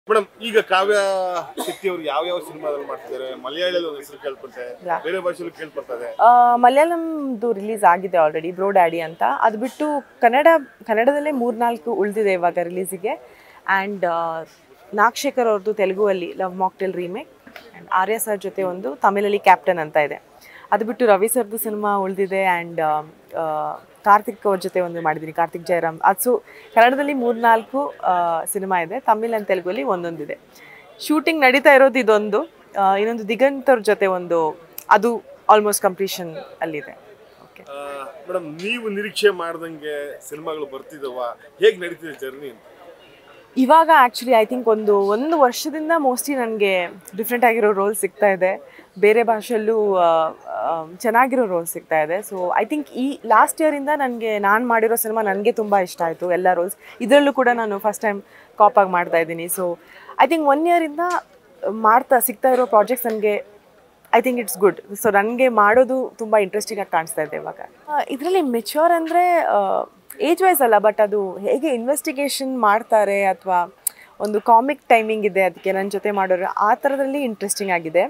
Madam ಈಗ ಕಾವ್ಯ ಶೆಟ್ಟಿ ಅವರು ಯಾವ ಯಾವ ಸಿನಿಮಾದಲ್ಲಿ ಮಾಡ್ತಿದ್ದಾರೆ ಮಲಯಾಳದಲ್ಲಿ ಒಂದು ಹೆಸರು ಕೇಳ್ಪಟ್ಟೆ Yeah. ಬೇರೆ ಭಾಷೆಯಲ್ಲೂ ಕೇಳ್ಪಡ್ತದೆ ಆ, ಮಲಯಾಳಂದು ರಿಲೀಸ್ ಆಗಿದೆ ಆಲ್ರೆಡಿ ಬ್ರೋ ಡ್ಯಾಡಿ ಅಂತ ಅದು ಬಿಟ್ಟು ಕನ್ನಡ ಕನ್ನಡದಲ್ಲೇ ಮೂರ್ನಾಲ್ಕು ಉಳಿದಿದೆ ಇವಾಗ ರಿಲೀಸಿಗೆ ಆ್ಯಂಡ್ ನಾಗಶೇಖರ್ ಅವ್ರದ್ದು ತೆಲುಗುವಲ್ಲಿ love mocktail remake and Arya sir ಜೊತೆ ಒಂದು ತಮಿಳಲ್ಲಿ ಕ್ಯಾಪ್ಟನ್ ಅಂತ ಇದೆ ಅದು ಬಿಟ್ಟು ರವಿ ಸರ್ದು ಸಿನಿಮಾ ಉಳಿದಿದೆ ಆ್ಯಂಡ್ ಕಾರ್ತಿಕ್ ಅವ್ರ ಜೊತೆ ಒಂದು ಮಾಡಿದ್ದೀನಿ ಕಾರ್ತಿಕ್ ಜಯರಾಮ್ ಅದು ಸೊ ಕನ್ನಡದಲ್ಲಿ ಮೂರ್ನಾಲ್ಕು ಸಿನಿಮಾ ಇದೆ ತಮಿಳ್ ಆ್ಯಂಡ್ ತೆಲುಗುವಲ್ಲಿ ಒಂದೊಂದಿದೆ ಶೂಟಿಂಗ್ ನಡೀತಾ ಇರೋದು ಇದೊಂದು ಆ, ಇನ್ನೊಂದು ದಿಗಂತ್ ಅವ್ರ ಜೊತೆ ಒಂದು ಅದು ಆಲ್ಮೋಸ್ಟ್ ಕಂಪ್ಲೀಷನ್ ಅಲ್ಲಿದೆ ಓಕೆ ಮೇಡಮ್ ನೀವು ನಿರೀಕ್ಷೆ ಮಾಡ್ದಂಗೆ ಸಿನಿಮಾಗಳು ಬರ್ತಿದವ ಹೇಗೆ ನಡೀತಿದೆ ಜರ್ನಿ ಅಂತ ಇವಾಗ ಆ್ಯಕ್ಚುಲಿ ಐ ಥಿಂಕ್ ಒಂದು ಒಂದು ವರ್ಷದಿಂದ ಮೋಸ್ಟ್ಲಿ ನನಗೆ ಡಿಫ್ರೆಂಟ್ ಆಗಿರೋ ರೋಲ್ ಸಿಗ್ತಾ ಇದೆ ಬೇರೆ ಭಾಷೆಯಲ್ಲೂ ಆ, ಆ, ಚೆನ್ನಾಗಿರೋ ರೋಲ್ ಸಿಗ್ತಾ ಇದೆ ಸೊ ಐ ಥಿಂಕ್ ಈ ಲಾಸ್ಟ್ ಇಯರಿಂದ ನನಗೆ ನಾನು ಮಾಡಿರೋ ಸಿನಿಮಾ ನನಗೆ ತುಂಬ ಇಷ್ಟ ಆಯಿತು ಎಲ್ಲ ರೋಲ್ಸ್ ಇದರಲ್ಲೂ ಕೂಡ ನಾನು ಫಸ್ಟ್ ಟೈಮ್ ಕಾಪಾಗಿ ಮಾಡ್ತಾ ಇದ್ದೀನಿ ಸೊ ಐ ಥಿಂಕ್ ಒನ್ ಇಯರಿಂದ ಮಾಡ್ತಾ ಸಿಗ್ತಾ ಇರೋ ಪ್ರಾಜೆಕ್ಟ್ಸ್ ನನಗೆ I think it's good so ನನಗೆ ಮಾಡೋದು ತುಂಬ ಇಂಟ್ರೆಸ್ಟಿಂಗ್ ಆಗಿ ಕಾಣಿಸ್ತಾ ಇದೆ ಇವಾಗ ಇದರಲ್ಲಿ ಮೆಚ್ಯೂರ್ ಅಂದರೆ ಏಜ್ ವೈಸ್ ಅಲ್ಲ ಬಟ್ ಅದು ಹೇಗೆ ಇನ್ವೆಸ್ಟಿಗೇಷನ್ ಮಾಡ್ತಾರೆ ಅಥವಾ ಒಂದು ಕಾಮಿಕ್ ಟೈಮಿಂಗ್ ಇದೆ ಅದಕ್ಕೆ ನನ್ನ ಜೊತೆ ಮಾಡೋರು ಆ ಥರದಲ್ಲಿ ಇಂಟ್ರೆಸ್ಟಿಂಗ್ ಆಗಿದೆ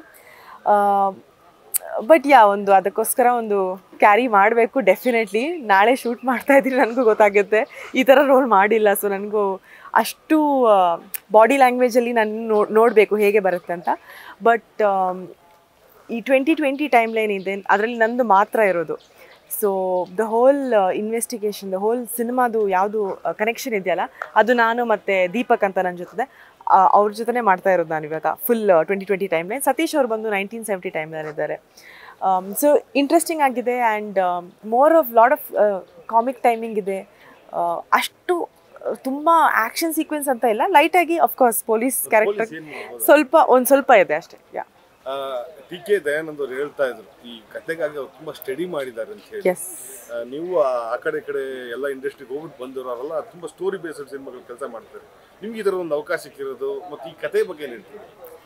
ಬಟ್ ಯಾ ಒಂದು ಅದಕ್ಕೋಸ್ಕರ ಒಂದು ಕ್ಯಾರಿ ಮಾಡಬೇಕು ಡೆಫಿನೆಟ್ಲಿ ನಾಳೆ ಶೂಟ್ ಮಾಡ್ತಾ ಇದ್ದೀನಿ ನನಗೂ ಗೊತ್ತಾಗುತ್ತೆ ಈ ಥರ ರೋಲ್ ಮಾಡಿಲ್ಲ ಸೊ ನನಗೂ ಅಷ್ಟು ಬಾಡಿ ಲ್ಯಾಂಗ್ವೇಜಲ್ಲಿ ನಾನು ನೋ ನೋಡಬೇಕು ಹೇಗೆ ಬರುತ್ತೆ ಅಂತ ಬಟ್ ಈ ಟ್ವೆಂಟಿ ಟ್ವೆಂಟಿ ಟೈಮ್ ಲೈನ್ ಇದೆ ಅದರಲ್ಲಿ ನಂದು ಮಾತ್ರ ಇರೋದು so the whole investigation the whole ಸಿನಿಮಾದು ಯಾವುದು ಕನೆಕ್ಷನ್ ಇದೆಯಲ್ಲ ಅದು ನಾನು ಮತ್ತು ದೀಪಕ್ ಅಂತ ನನ್ನ ಜೊತೆ ಅವ್ರ ಜೊತೆನೇ ಮಾಡ್ತಾ ಇರೋದು ನಾನು ಇವಾಗ full twenty twenty time line Satish ಅವ್ರು ಬಂದು ನೈನ್ಟೀನ್ ಸೆವೆಂಟಿ ಟೈಮ್ನಲ್ಲಿದ್ದಾರೆ ಸೊ ಇಂಟ್ರೆಸ್ಟಿಂಗ್ ಆಗಿದೆ and more of lot of comic timing ಇದೆ ಆ, ಅಷ್ಟು ತುಂಬ ಆ್ಯಕ್ಷನ್ ಸೀಕ್ವೆನ್ಸ್ ಅಂತ ಇಲ್ಲ ಲೈಟಾಗಿ ಅಫ್ಕೋರ್ಸ್ ಪೊಲೀಸ್ ಕ್ಯಾರೆಕ್ಟರ್ ಏನ್ ಮಾಡ್ಬೋದು? ಸ್ವಲ್ಪ ಒಂದು ಸ್ವಲ್ಪ ಇದೆ ಅಷ್ಟೇ ಯಾ ಟಿ ಕೆ ದಯಾನಂದ್ ಅವ್ರು ಹೇಳ್ತಾ ಇದ್ರು ಈ ಕತೆಗಾಗಿ ಅವ್ರು ತುಂಬಾ ಸ್ಟಡಿ ಮಾಡಿದ್ದಾರೆ ಅಂತ ಹೇಳಿ ಎಸ್ ಆ, ನೀವು ಆ ಆ ಕಡೆ ಈ ಕಡೆ ಎಲ್ಲ ಇಂಡಸ್ಟ್ರಿಗೆ ಹೋಗ್ಬಿಟ್ಟು ಬಂದಿರೋರೆಲ್ಲ ತುಂಬಾ ಸ್ಟೋರಿ ಬೇಸ್ಡ್ ಸಿನಿಮಾಗಳು ಕೆಲಸ ಮಾಡ್ತಾರೆ ನಿಮ್ಗೆ ಈ ಥರ ಒಂದು ಅವಕಾಶ ಸಿಕ್ಕಿರೋದು ಮತ್ತೆ ಈ ಕತೆ ಬಗ್ಗೆ ಏನು ಹೇಳ್ತೀವಿ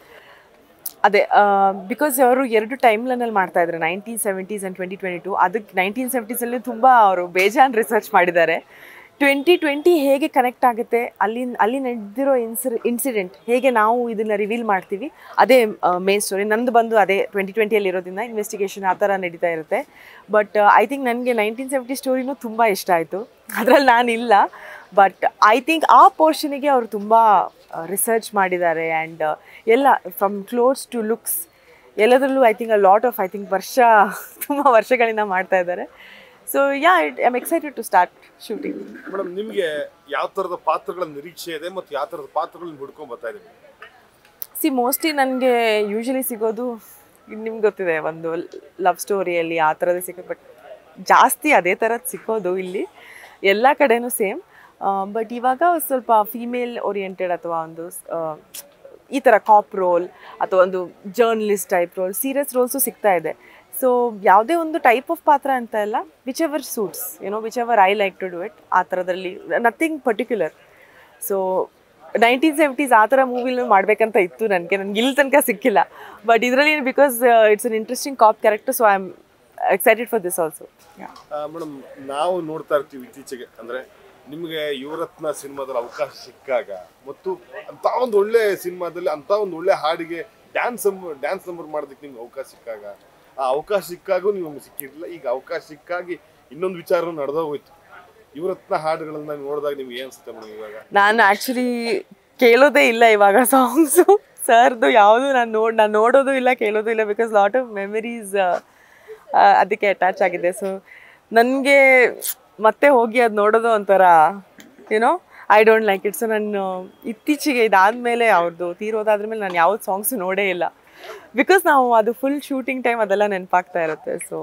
ಅದೇ ಬಿಕಾಸ್ ಅವರು ಎರಡು ಟೈಮ್ ಲೈನಲ್ಲಿ ಮಾಡ್ತಾ ಇದ್ದಾರೆ nineteen seventies and twenty twenty two ಅದಕ್ಕೆ ನೈನ್ಟೀನ್ ಸೆವೆಂಟೀಸಲ್ಲಿ ತುಂಬ ಅವರು ಬೇಜಾನ್ ರಿಸರ್ಚ್ ಮಾಡಿದ್ದಾರೆ ಟ್ವೆಂಟಿ ಟ್ವೆಂಟಿ ಹೇಗೆ ಕನೆಕ್ಟ್ ಆಗುತ್ತೆ ಅಲ್ಲಿ ಅಲ್ಲಿ ನಡೆದಿರೋ ಇನ್ಸಿರ್ ಇನ್ಸಿಡೆಂಟ್ ಹೇಗೆ ನಾವು ಇದನ್ನು ರಿವೀಲ್ ಮಾಡ್ತೀವಿ ಅದೇ ಮೇನ್ ಸ್ಟೋರಿ ನಂದು ಬಂದು ಅದೇ ಟ್ವೆಂಟಿ ಟ್ವೆಂಟಿಯಲ್ಲಿ ಇರೋದ್ರಿಂದ ಇನ್ವೆಸ್ಟಿಗೇಷನ್ ಆ ಥರ ನಡೀತಾ ಇರುತ್ತೆ ಬಟ್ ಐ ಥಿಂಕ್ ನನಗೆ ನೈನ್ಟೀನ್ ಸೆವೆಂಟಿ ಸ್ಟೋರಿನೂ ತುಂಬ ಇಷ್ಟ ಆಯಿತು ಅದರಲ್ಲಿ ನಾನಿಲ್ಲ ಬಟ್ ಐ ಥಿಂಕ್ ಆ ಪೋರ್ಷನಿಗೆ ಅವರು ತುಂಬ ರಿಸರ್ಚ್ ಮಾಡಿದ್ದಾರೆ ಆ್ಯಂಡ್ ಎಲ್ಲ ಫ್ರಮ್ ಕ್ಲೋತ್ಸ್ ಟು ಲುಕ್ಸ್ ಎಲ್ಲದರಲ್ಲೂ I think a lot of I think ವರ್ಷ ತುಂಬ ವರ್ಷಗಳಿಂದ ಮಾಡ್ತಾ ಇದ್ದಾರೆ so yeah it I am excited to start shooting madam ನಿಮ್ಗೆ ಯಾವ ತರದ ಪಾತ್ರಗಳ ನಿರೀಕ್ಷೆ ಇದೆ ಮತ್ತೆ ಯಾವ ತರದ ಪಾತ್ರಗಳನ್ನ ಹುಡ್ಕೊಂಡ್ ಬರ್ತಾ ಇದ್ದೀವಿ ಸಿ ಮೋಸ್ಟ್ಲಿ ನನಗೆ ಯೂಶಲಿ ಸಿಗೋದು ನಿಮ್ಗೆ ಗೊತ್ತಿದೆ ಒಂದು ಲವ್ ಸ್ಟೋರಿಯಲ್ಲಿ ಆ ಥರದ್ದು ಸಿಗೋದು ಬಟ್ ಜಾಸ್ತಿ ಅದೇ ಥರದ್ದು ಸಿಕ್ಕೋದು ಇಲ್ಲಿ ಎಲ್ಲ ಕಡೆನೂ ಸೇಮ್ ಬಟ್ ಇವಾಗ ಸ್ವಲ್ಪ ಫೀಮೇಲ್ ಓರಿಯೆಂಟೆಡ್ ಅಥವಾ ಒಂದು ಆ, ಈ ಥರ ಕಾಪ್ ರೋಲ್ ಅಥವಾ ಒಂದು journalist type role serious roles ಸಿಗ್ತಾ ಇದೆ ಸೊ ಯಾವುದೇ ಒಂದು ಟೈಪ್ ಆಫ್ ಪಾತ್ರ ಅಂತ ಇಲ್ಲ ವಿಚ್ ಎವರ್ ಸೂಟ್ಸ್ ಏನೋ which ever I like to do it ಆ ಥರದಲ್ಲಿ nothing particular so nineteen seventies ಆ ಥರ ಮೂವಿಲೂ ಮಾಡಬೇಕಂತ ಇತ್ತು ನನಗೆ ನನಗೆ ಇಲ್ಲಿ ತನಕ ಸಿಕ್ಕಿಲ್ಲ ಬಟ್ ಇದರಲ್ಲಿ because it's an interesting cop character so I am excited for this also madam ನಾವು ನೋಡ್ತಾ ಇರ್ತೀವಿ ಇತ್ತೀಚೆಗೆ ಅಂದ್ರೆ ನಿಮಗೆ ಯುವರತ್ನ ಸಿನಿಮಾದಲ್ಲಿ ಅವಕಾಶ ಸಿಕ್ಕಾಗ ಮತ್ತು ಅಂತ ಒಂದು ಒಳ್ಳೆ ಸಿನಿಮಾದಲ್ಲಿ ಅಂತ ಒಂದು ಒಳ್ಳೆ ಹಾಡಿಗೆ ಡ್ಯಾನ್ಸ್ ಡ್ಯಾನ್ಸ್ ನಂಬರ್ ಮಾಡೋದಕ್ಕೆ ನಿಮ್ಗೆ ಅವಕಾಶ ಸಿಕ್ಕಾಗ ಆ ಅವಕಾಶ ಸಿಕ್ಕಾಗೂ ನೀವು ಸಿಕ್ಕಿರಲಿಲ್ಲ ಈಗ ಅವಕಾಶ ಸಿಕ್ಕಾಗಿ ಇನ್ನೊಂದು ವಿಚಾರ ನಡೆದೋಗೋಯ್ತು ಯುವರತ್ನ ಹಾಡುಗಳನ್ನ ನೋಡಿದಾಗ ನಿಮ್ಗೆ ಏನ್ ಅನ್ಸುತ್ತೆ ಮೇಡಮ್ ಇವಾಗ ನಾನು ಆ್ಯಕ್ಚುಲಿ ಕೇಳೋದೇ ಇಲ್ಲ ಇವಾಗ ಸಾಂಗ್ಸು ಸರ್ದು ಯಾವುದು ನಾನು ನೋಡಿ ನಾನು ನೋಡೋದು ಇಲ್ಲ ಕೇಳೋದು ಇಲ್ಲ ಬಿಕಾಸ್ ಲಾಟ್ ಆಫ್ ಮೆಮರೀಸ್ ಅದಕ್ಕೆ ಅಟ್ಯಾಚ್ ಆಗಿದೆ ಸೊ ನನಗೆ ಮತ್ತೆ ಹೋಗಿ ಅದು ನೋಡೋದು ಒಂಥರ ಏನೋ I don't like it so ನಾನು ಇತ್ತೀಚೆಗೆ ಇದಾದಮೇಲೆ ಅವ್ರದ್ದು ತೀರೋದಾದ್ಮೇಲೆ ನಾನು ಯಾವ್ದು ಸಾಂಗ್ಸ್ ನೋಡೇ ಇಲ್ಲ ಬಿಕಾಸ್ ನಾವು ಅದು ಫುಲ್ ಶೂಟಿಂಗ್ ಟೈಮ್ ಅದೆಲ್ಲ ನೆನಪಾಗ್ತಾ ಇರುತ್ತೆ so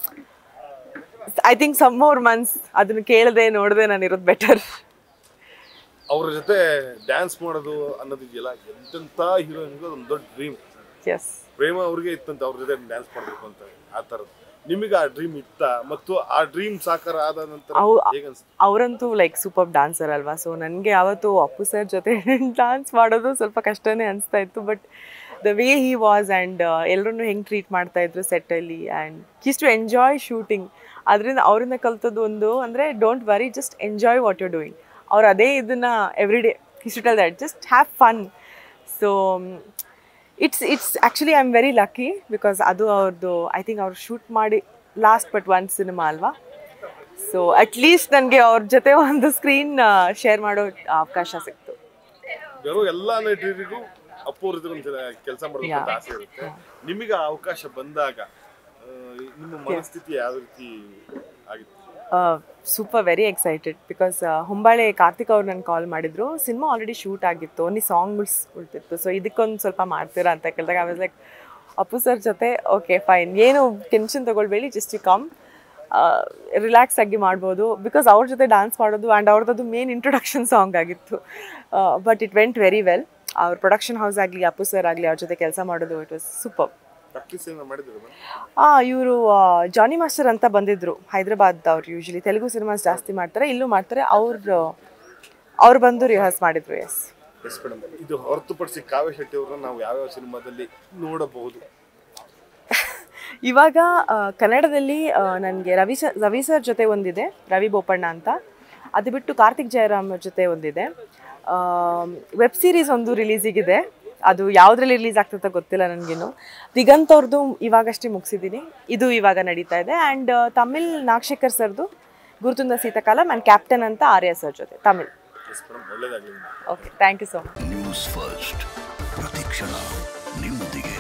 I think some more months ಅದನ್ನು ಕೇಳದೆ ನೋಡದೆ ನಾನು ಇರೋದು ಬೆಟರ್ ಅವ್ರ ಜೊತೆ ಡ್ಯಾನ್ಸ್ ಮಾಡೋದು ಅನ್ನೋದು ಇದೆಯಲ್ಲ ಎಂತೆಂಥ ಹೀರೋಯಿನ್ಗೂ ಒಂದು ದೊಡ್ಡ ಡ್ರೀಮ್ ಎಸ್ ಪ್ರೇಮ ಅವ್ರಿಗೆ ಇತ್ತಂತ ಅವ್ರ ಜೊತೆ ಡ್ಯಾನ್ಸ್ ಮಾಡ್ಬೇಕು ಅಂತ ಆ ಥರದ್ದು ನಿಮಗೆ ಆ ಡ್ರೀಮ್ ಇತ್ತ ಮತ್ತು ಆ ಡ್ರೀಮ್ ಸಾಕಾರ ಆದ ನಂತರ ಅವು- ಹೇಗೆ ಅನ್ಸುತ್ತೆ ಅವರಂತೂ ಲೈಕ್ ಸೂಪರ್ ಡಾನ್ಸರ್ ಅಲ್ವಾ ಸೊ ನನಗೆ ಯಾವತ್ತು ಅಪ್ಪು ಸರ್ ಜೊತೆ ಡಾನ್ಸ್ ಮಾಡೋದು ಸ್ವಲ್ಪ ಕಷ್ಟನೇ ಅನಿಸ್ತಾ ಇತ್ತು but the way he was and ಎಲ್ಲರೂ ಹೆಂಗೆ ಟ್ರೀಟ್ ಮಾಡ್ತಾ ಇದ್ರು ಸೆಟ್ಟಲ್ಲಿ and kiss to enjoy shooting ಅದರಿಂದ ಅವರಿಂದ ಕಲ್ತದ್ದು ಒಂದು ಅಂದರೆ don't worry just enjoy what you doing ಅವ್ರು ಅದೇ ಇದನ್ನು every day kiss to tell that just have fun so it's it's actually I am very lucky because ಅದು ಅವ್ರದ್ದು ಐ ಥಿಂಕ್ ಅವ್ರು ಶೂಟ್ ಮಾಡಿ ಲಾಸ್ಟ್ ಬಟ್ ಒನ್ ಸಿನಿಮಾ ಅಲ್ವಾ so at least ನನಗೆ ಅವ್ರ ಜೊತೆ ಒಂದು ಸ್ಕ್ರೀನ್ ಶೇರ್ ಮಾಡೋ ಅವಕಾಶ ಸಿಕ್ತು ಬರೋ ಎಲ್ಲಾ ನಟರಿಗೂ ಅಪೂರ್ವದ ಕೆಲಸ ಮಾಡಬೇಕು ಅಂತ ಆಸೆ ಇರುತ್ತೆ ನಿಮಗೆ ಆ ಅವಕಾಶ ಬಂದಾಗ ಆ, ನಿಮ್ಮ ಮನಸ್ಥಿತಿ ಯಾವ ರೀತಿ ಆಗಿತ್ತು super very excited because Hombale Karthik ಅವ್ರು ನನ್ನ ಕಾಲ್ ಮಾಡಿದ್ರು ಸಿನಿಮಾ ಆಲ್ರೆಡಿ ಶೂಟ್ ಆಗಿತ್ತು ಓನ್ಲಿ ಸಾಂಗ್ಸ್ ಉಳ್ತಿತ್ತು ಸೊ ಇದಕ್ಕೊಂದು ಸ್ವಲ್ಪ ಮಾಡ್ತೀರಾ ಅಂತ ಕೇಳಿದಾಗ I was like Appu sir ಜೊತೆ ಓಕೆ ಫೈನ್ ಏನು ಟೆನ್ಷನ್ ತೊಗೊಳ್ಬೇಡಿ ಜಸ್ಟ್ ಯು ಕಮ್ ರಿಲ್ಯಾಕ್ಸ್ ಆಗಿ ಮಾಡ್ಬೋದು ಬಿಕಾಸ್ ಅವ್ರ ಜೊತೆ ಡ್ಯಾನ್ಸ್ ಮಾಡೋದು ಆ್ಯಂಡ್ ಅವ್ರದ್ದು ಮೇನ್ ಇಂಟ್ರೊಡಕ್ಷನ್ ಸಾಂಗ್ ಆಗಿತ್ತು but it went very well ಅವ್ರ ಪ್ರೊಡಕ್ಷನ್ ಹೌಸ್ ಆಗಲಿ ಅಪ್ಪು ಸರ್ ಆಗಲಿ ಅವ್ರ ಜೊತೆ ಕೆಲಸ ಮಾಡೋದು ಇಟ್ ವಾಸ್ ಸೂಪರ್ ಪ್ರಾಕ್ಟೀಸ್ ಏನೋ ಮಾಡಿದ್ರು ಆ ಇವರು ಜಾನಿ ಮಾಸ್ಟರ್ ಅಂತ ಬಂದಿದ್ರು ಹೈದರಾಬಾದ್ ಅವ್ರು ಯೂಶಲಿ ತೆಲುಗು ಸಿನಿಮಾಸ್ ಜಾಸ್ತಿ ಮಾಡ್ತಾರೆ ಇಲ್ಲೂ ಮಾಡ್ತಾರೆ ಅವ್ರು ಅವ್ರು ಬಂದು ರಿಹರ್ಸ್ ಮಾಡಿದ್ರು ಎಸ್ ಎಸ್ ಮೇಡಮ್ ಇದು ಹೊರತುಪಡಿಸಿ ಕಾವ್ಯ ಶೆಟ್ಟಿ ಅವ್ರನ್ನ ನಾವು ಯಾವ್ಯಾವ ಸಿನಿಮಾದಲ್ಲಿ ನೋಡಬಹುದು ಇವಾಗ ಆ, ಕನ್ನಡದಲ್ಲಿ ನನಗೆ ರವಿ ಸರ್ ರವಿ ಸರ್ ಜೊತೆ ಒಂದಿದೆ ರವಿ ಬೋಪಣ್ಣ ಅಂತ ಅದು ಬಿಟ್ಟು ಕಾರ್ತಿಕ್ ಜಯರಾಮ್ ಅವ್ರ ಜೊತೆ ಒಂದಿದೆ ವೆಬ್ ಸೀರೀಸ್ ಒಂದು ರಿಲೀಸಿಗಿದೆ ಅದು ಯಾವುದ್ರಲ್ಲಿ ರಿಲೀಸ್ ಆಗ್ತದೆ ಗೊತ್ತಿಲ್ಲ ನನಗೇನು ದಿಗಂತ್ ಅವ್ರದ್ದು ಇವಾಗಷ್ಟೇ ಮುಗಿಸಿದ್ದೀನಿ ಇದು ಇವಾಗ ನಡೀತಾ ಇದೆ ಆ್ಯಂಡ್ ತಮಿಳ್ ನಾಗಶೇಖರ್ ಸರ್ದು ಗುರುತುಂದ ಸೀತಾಕಾಲಂ ಆ್ಯಂಡ್ ಕ್ಯಾಪ್ಟನ್ ಅಂತ ಆರ್ಯ ಸರ್ ಜೊತೆ ತಮಿಳ್ ಎಸ್ ಮೇಡಮ್ ಒಳ್ಳೇದಾಗಲಿ okay thank you so much news first ಪ್ರತಿಕ್ಷಣ ನಿಮ್ಮೊಂದಿಗೆ